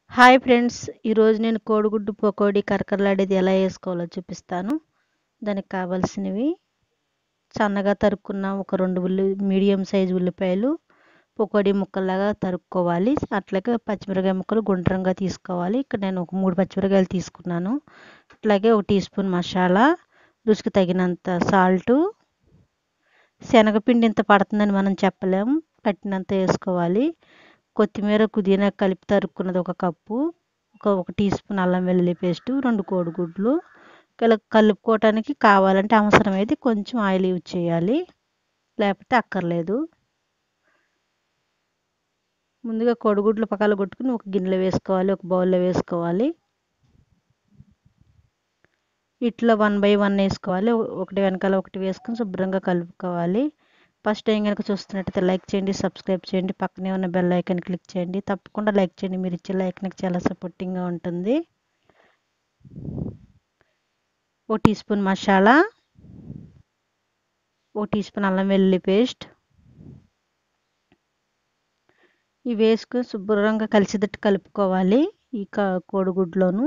hi friends ఈరోజు నేను కోడిగుడ్డు పకోడీ కరకరలాడేది ఎలా వేసుకోవాలో చూపిస్తాను దానికి కావాల్సినవి సన్నగా తరుక్కున్న ఒక రెండు ఉల్లి మీడియం సైజు ఉల్లిపాయలు పకోడీ ముక్కల్లాగా తరుక్కోవాలి అట్లాగే పచ్చిమిరకాయ ముక్కలు గుండ్రంగా తీసుకోవాలి ఇక్కడ నేను ఒక మూడు పచ్చిమిరకాయలు తీసుకున్నాను అట్లాగే ఒక టీ స్పూన్ మసాలా రుచికి తగినంత సాల్టు శనగపిండి ఇంత పడుతుందని మనం చెప్పలేం పట్టినంత వేసుకోవాలి కొత్తిమీర పుదీనా కలిపి తరుక్కున్నది ఒక కప్పు ఒక ఒక టీ స్పూన్ అల్లం వెల్లుల్లి పేస్టు రెండు కోడిగుడ్లు ఇలా కలుపుకోవటానికి కావాలంటే అవసరమైతే కొంచెం ఆయిల్ యూజ్ చేయాలి లేకపోతే అక్కర్లేదు ముందుగా కోడిగుడ్లు పక్కన కొట్టుకుని ఒక గిన్నెలో వేసుకోవాలి ఒక బౌల్లో వేసుకోవాలి ఇట్లా వన్ బై వన్ వేసుకోవాలి ఒకటి వెనకాల ఒకటి వేసుకొని శుభ్రంగా కలుపుకోవాలి ఫస్ట్ టైం కనుక చూస్తున్నట్టయితే లైక్ చేయండి సబ్స్క్రైబ్ చేయండి పక్కనే ఉన్న బెల్ ఐకాన్ క్లిక్ చేయండి తప్పకుండా లైక్ చేయండి మీరు ఇచ్చే లైక్ నాకు చాలా సపోర్టింగ్గా ఉంటుంది ఓ టీ స్పూన్ మసాలా ఓ టీ స్పూన్ అల్లం వెల్లుల్లి పేస్ట్ ఇవి వేసుకొని శుభ్రంగా కలిసిదట్టు కలుపుకోవాలి ఈ కోడిగుడ్లోను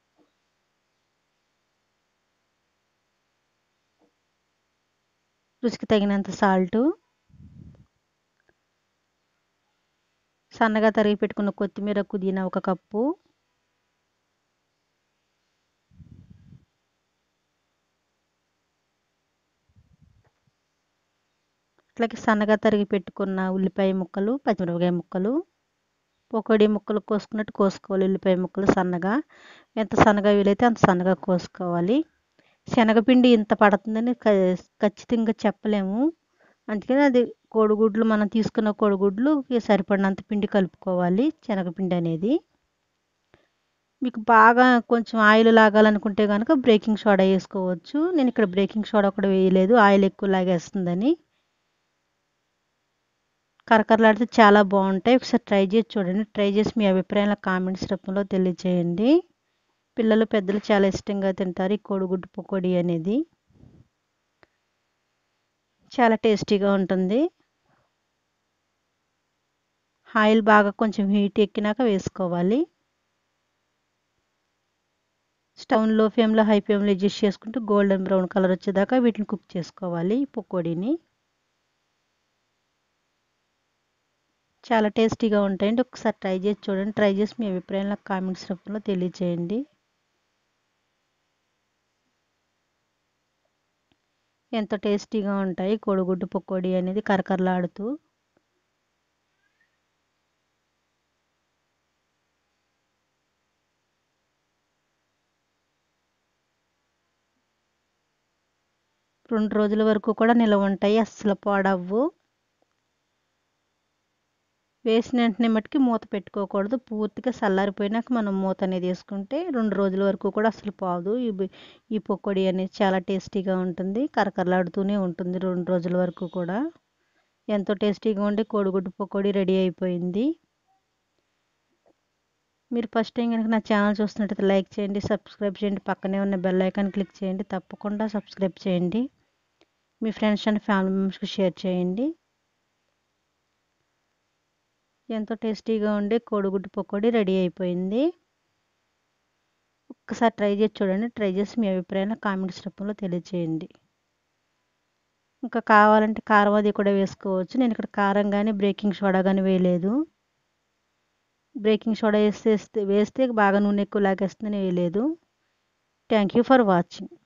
రుచికి తగినంత సాల్టు సన్నగా తరిగి పెట్టుకున్న కొత్తిమీర పుదీనా ఒక కప్పు అట్లాగే సన్నగా తరిగి పెట్టుకున్న ఉల్లిపాయ ముక్కలు పచ్చిమిరపకాయ ముక్కలు పకోడీ ముక్కలు కోసుకున్నట్టు కోసుకోవాలి ఉల్లిపాయ ముక్కలు సన్నగా ఎంత సన్నగా వీలైతే అంత సన్నగా కోసుకోవాలి శనగపిండి ఇంత పడుతుందని ఖచ్చితంగా చెప్పలేము అందుకని అది కోడిగుడ్లు మనం తీసుకున్న కోడిగుడ్లు సరిపడినంత పిండి కలుపుకోవాలి శనగపిండి అనేది మీకు బాగా కొంచెం ఆయిల్ లాగాలనుకుంటే కనుక బ్రేకింగ్ సోడా వేసుకోవచ్చు నేను ఇక్కడ బ్రేకింగ్ సోడా కూడా వేయలేదు ఆయిల్ ఎక్కువ లాగేస్తుందని కరకరలాడితే చాలా బాగుంటాయి ఒకసారి ట్రై చేసి చూడండి ట్రై చేసి మీ అభిప్రాయాల కామెంట్స్ రూపంలో తెలియజేయండి పిల్లలు పెద్దలు చాలా ఇష్టంగా తింటారు ఈ కోడిగుడ్డు పకోడీ అనేది చాలా టేస్టీగా ఉంటుంది ఆయిల్ బాగా కొంచెం హీట్ ఎక్కినాక వేసుకోవాలి స్టవ్ లో ఫ్లేమ్లో హై ఫ్లేమ్లో అడ్జస్ట్ చేసుకుంటూ గోల్డెన్ బ్రౌన్ కలర్ వచ్చేదాకా వీటిని కుక్ చేసుకోవాలి పకోడీని చాలా టేస్టీగా ఉంటాయండి ఒకసారి ట్రై చేసి చూడండి ట్రై చేసి మీ అభిప్రాయంలో కామెంట్స్ రూపంలో తెలియజేయండి ఎంతో టేస్టీగా ఉంటాయి కోడిగుడ్డు పకోడీ అనేది కరకరలాడుతూ రెండు రోజుల వరకు కూడా నిల్వ ఉంటాయి అస్సలు పాడవ్వు వేసిన వెంటనే మట్టుకి మూత పెట్టుకోకూడదు పూర్తిగా చల్లారిపోయినాక మనం మూత అనేది వేసుకుంటే రెండు రోజుల వరకు కూడా అసలు పోదు ఈ పకోడీ అనేది చాలా టేస్టీగా ఉంటుంది కరకరలాడుతూనే ఉంటుంది రెండు రోజుల వరకు కూడా ఎంతో టేస్టీగా ఉండే కోడిగుడ్డు పకోడీ రెడీ అయిపోయింది మీరు ఫస్ట్ టైం కనుక నా ఛానల్ చూస్తున్నట్టయితే లైక్ చేయండి సబ్స్క్రైబ్ చేయండి పక్కనే ఉన్న బెల్ ఐకాన్ క్లిక్ చేయండి తప్పకుండా సబ్స్క్రైబ్ చేయండి మీ ఫ్రెండ్స్ అండ్ ఫ్యామిలీ మెంబర్స్కి షేర్ చేయండి ఎంతో టేస్టీగా ఉండే కోడిగుడ్డు పకోడీ రెడీ అయిపోయింది ఒక్కసారి ట్రై చేసి చూడండి ట్రై చేసి మీ అభిప్రాయాన్ని కామెంట్స్ రూపంలో తెలియజేయండి ఇంకా కావాలంటే కారం అది కూడా వేసుకోవచ్చు నేను ఇక్కడ కారం కానీ బ్రేకింగ్ సోడా కానీ వేయలేదు బ్రేకింగ్ సోడా వేస్తే వేస్తే బాగా నూనె ఎక్కువ లాగేస్తుందని వేయలేదు థ్యాంక్ యూ ఫర్ వాచింగ్